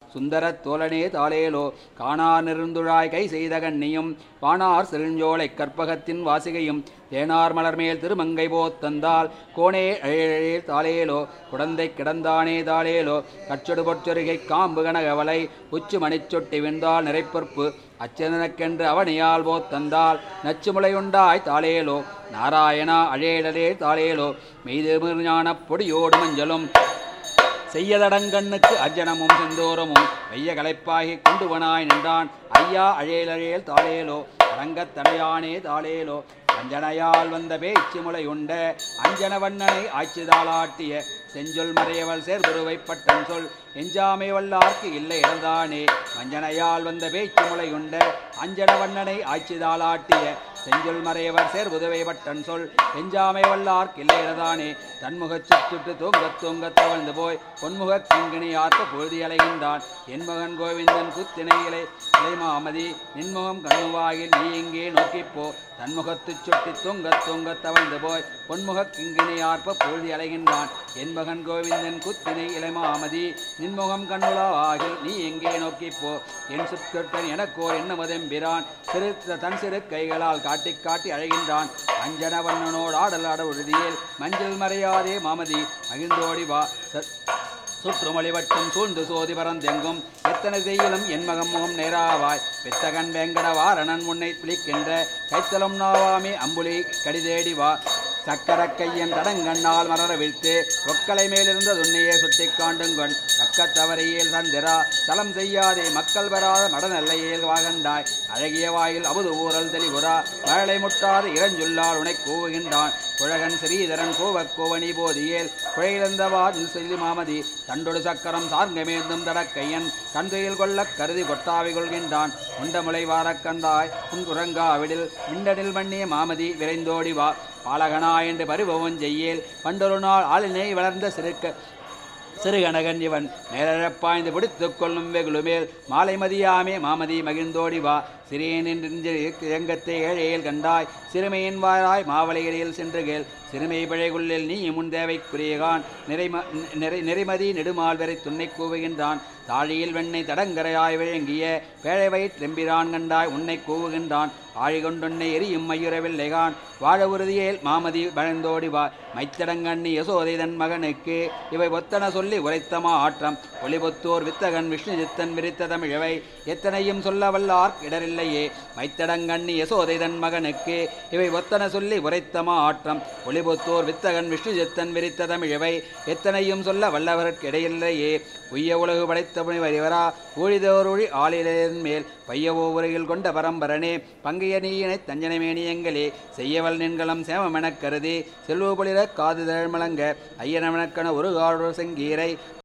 சுந்தரத் தோழனே தாளேலோ காணார் நெருந்துழாய் கை செய்த கண்ணியும் வானார் செருஞ்சோலை கற்பகத்தின் வாசிகையும் தேனார் மலர்மேல் திருமங்கை போத்தந்தால் கோணே அழே தாளேலோ குடந்தை கிடந்தானே தாளேலோ கச்சொடு பொற்றொருகை காம்பு கனகவலை உச்சு மணிச்சொட்டி வெந்தால் நிறைப்பற்பு அச்சனக்கென்று அவனியால் போத்தந்தால் நச்சுமுளையுண்டாய் தாளேலோ நாராயணா அழேடலே தாளேலோ மெய்து ஞான பொடியோடு மஞ்சளும் செய்யதடங்கண்ணுக்கு அஜனமும் செந்தோரமும் வெய்ய களைப்பாகி கொண்டுவனாய் நின்றான் ஐயா அழேலழேல் தாளேலோ அரங்கத் தடையானே தாளேலோ அஞ்சனையால் வந்த பேச்சு முளை உண்ட அஞ்சன வண்ணனை ஆட்சி தாளாட்டிய செஞ்சொல் மறையவள் சேர்குருவை பட்டன் சொல் எஞ்சாமை வல்லார்க்கு இல்லை இடர்தானே வஞ்சனையால் வந்த பேச்சு முளை உண்ட அஞ்சன வண்ணனை ஆட்சி தாளாட்டிய செஞ்சொல் மறையவர் சேர்புதுவை பட்டன் சொல் எஞ்சாமை வல்லார்க்கு இல்லை இடதானே தன்முகச் சுட்டு தூங்கத் தூங்கத் தவழ்ந்து போய் பொன்முகக் கிங்கிணி ஆர்க்க பொழுதி அலைகின்றான் என் மகன் கோவிந்தன் குத்தினை இலை இலை மாமதி நின்முகம் கண்ணுவாயில் நீ இங்கே நோக்கிப் போ தன்முகத்துச் சுட்டி தூங்கத் தூங்கத் தவழ்ந்து போய் பொன்முகக் கிங்கிணி ஆர்ப்ப பொழுதி அலைகின்றான் என் மகன் கோவிந்தன் குத்தினை இலை மாமதி நின்முகம் கண்ணுலாவாகில் நீ எங்கே நோக்கிப் போ என் சுற்றன் எனக்கோர் என்னமதெம்பிரான் சிறு தன் சிறு கைகளால் காட்டி காட்டி அழைகின்றான் அஞ்சன வண்ணனோடு ஆடல் ஆட உறுதியில் மஞ்சள் மறையாதே மாமதி மகிழ்ந்தோடி வா ச- சுற்றுமொழி வட்டம் சூழ்ந்து சோதி பரந்தெங்கும் எத்தனை செய்யலும் என் மகம் முகம் நேராவாய் பித்தகன் வேங்கட வாரணன் முன்னை பிளிக்கின்ற கைத்தலம் நாவாமி அம்புலி கடிதேடி வா சக்கர கையன் தடங்கண்ணால் மலர விழ்த்து ஒக்கலை மேலிருந்த துண்ணியே சுட்டி காண்டுங்கொன் தக்கத்தவரையில் சந்திரா சலம் செய்யாதே மக்கள் பெறாத மடநெல்லையில் வாகண்டாய் அழகிய வாயில் அமுது ஊரல் தெளிவுரா மழலை முட்டாது இளஞ்சுள்ளால் உனை கூவுகின்றான் குழகன் ஸ்ரீதரன் கோவக் கோவணி போதியேல் குழையிழந்தவா செல்லி மாமதி தண்டொடு சக்கரம் சார்ங்கமேந்தும் தடக்கையன் கண்கையில் கொள்ளக் கருதி கொட்டாவி கொள்கின்றான் உண்டமுலை வாரக் கண்டாய் உன் குரங்காவிடில் மிண்டனில் மண்ணிய மாமதி விரைந்தோடி வா பாலகனா என்று பரிபவம் செய்யேல் பண்டொரு நாள் ஆளினை வளர்ந்த சிறுக்க சிறுகனகன் இவன் மேலழப்பாய்ந்து பிடித்துக் கொள்ளும் வெகுளுமேல் மாலை மதியாமே மாமதி மகிழ்ந்தோடி வா சிறியனின் இயங்கத்தை ஏழையில் கண்டாய் சிறுமையின் வாராய் மாவளையரில் சென்று கேள் சிறுமை பிழைகுள்ளில் நீ முன் தேவைக்குரியகான் நிறைம நிறை நெறிமதி நெடுமால் வரை துன்னை கூவுகின்றான் தாழியில் வெண்ணை தடங்கரையாய் விளங்கிய பேழை வயிற்றெம்பிரான் கண்டாய் உன்னை கூவுகின்றான் ஆழி கொண்டுன்னை எரியும் மயுரவில்லைகான் வாழ உறுதியேல் மாமதி வளர்ந்தோடி வா மைத்தடங்கண்ணி யசோதை தன் மகனுக்கு இவை ஒத்தன சொல்லி உரைத்தமா ஆற்றம் ஒளிபொத்தோர் வித்தகன் விஷ்ணு சித்தன் விரித்த தமிழவை எத்தனையும் சொல்ல வல்லார் இடரில்லையே மைத்தடங்கண்ணி யசோதை தன் மகனுக்கு இவை ஒத்தன சொல்லி உரைத்தமா ஆற்றம் ஒளிபொத்தோர் வித்தகன் விஷ்ணு சித்தன் விரித்த தமிழவை எத்தனையும் சொல்ல வல்லவர்க்கு இடையில்லையே உய்ய உலகு படைத்த முனிவரிவரா ஊழிதோரொழி ஆளிலின் மேல் பையவோ உரையில் கொண்ட பரம்பரனே பங்கைய நீயினை தஞ்சனமேனியங்களே செய்யவல் நின்களம் சேமமெனக் கருதி செல்வபொழிர காது தழமலங்க ஐயனமெனக்கன ஒரு காடு செங்கீரை